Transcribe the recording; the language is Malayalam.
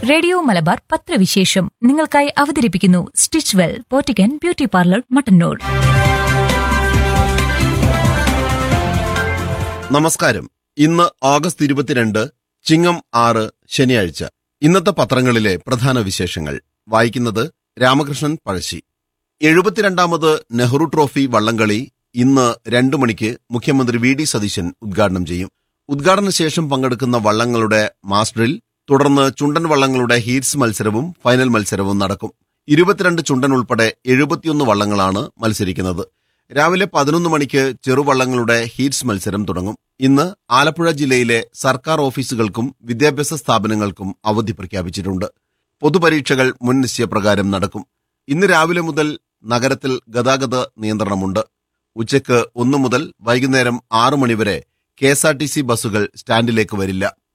റേഡിയോ മലബാർ പത്രവിശേഷം നിങ്ങൾക്കായി അവതരിപ്പിക്കുന്നു സ്റ്റിച്ച് വെൽ പോറ്റിക്കൻ ബ്യൂട്ടി പാർലർ മട്ടന്നൂർ നമസ്കാരം ഇന്ന് ഓഗസ്റ്റ് ഇരുപത്തിരണ്ട് ചിങ്ങം ആറ് ശനിയാഴ്ച ഇന്നത്തെ പത്രങ്ങളിലെ പ്രധാന വിശേഷങ്ങൾ വായിക്കുന്നത് രാമകൃഷ്ണൻ പഴശ്ശി എഴുപത്തിരണ്ടാമത് നെഹ്റു ട്രോഫി വള്ളംകളി ഇന്ന് രണ്ടു മണിക്ക് മുഖ്യമന്ത്രി വി ഡി സതീശൻ ഉദ്ഘാടനം ചെയ്യും ഉദ്ഘാടന ശേഷം പങ്കെടുക്കുന്ന വള്ളങ്ങളുടെ മാസ്റ്ററിൽ തുടർന്ന് ചുണ്ടൻ വള്ളങ്ങളുടെ ഹീറ്റ്സ് മത്സരവും ഫൈനൽ മത്സരവും നടക്കും ഇരുപത്തിരണ്ട് ചുണ്ടൻ ഉൾപ്പെടെ എഴുപത്തിയൊന്ന് വള്ളങ്ങളാണ് മത്സരിക്കുന്നത് രാവിലെ പതിനൊന്ന് മണിക്ക് ചെറുവള്ളങ്ങളുടെ ഹീറ്റ്സ് മത്സരം തുടങ്ങും ഇന്ന് ആലപ്പുഴ ജില്ലയിലെ സർക്കാർ ഓഫീസുകൾക്കും വിദ്യാഭ്യാസ സ്ഥാപനങ്ങൾക്കും അവധി പ്രഖ്യാപിച്ചിട്ടുണ്ട് പൊതുപരീക്ഷകൾ മുൻ നിശ്ചയപ്രകാരം നടക്കും ഇന്ന് രാവിലെ മുതൽ നഗരത്തിൽ ഗതാഗത നിയന്ത്രണമുണ്ട് ഉച്ചയ്ക്ക് ഒന്നു മുതൽ വൈകുന്നേരം ആറു മണിവരെ K S R T C ബസ്സുകൾ സ്റ്റാൻഡിലേക്ക് വരില്ല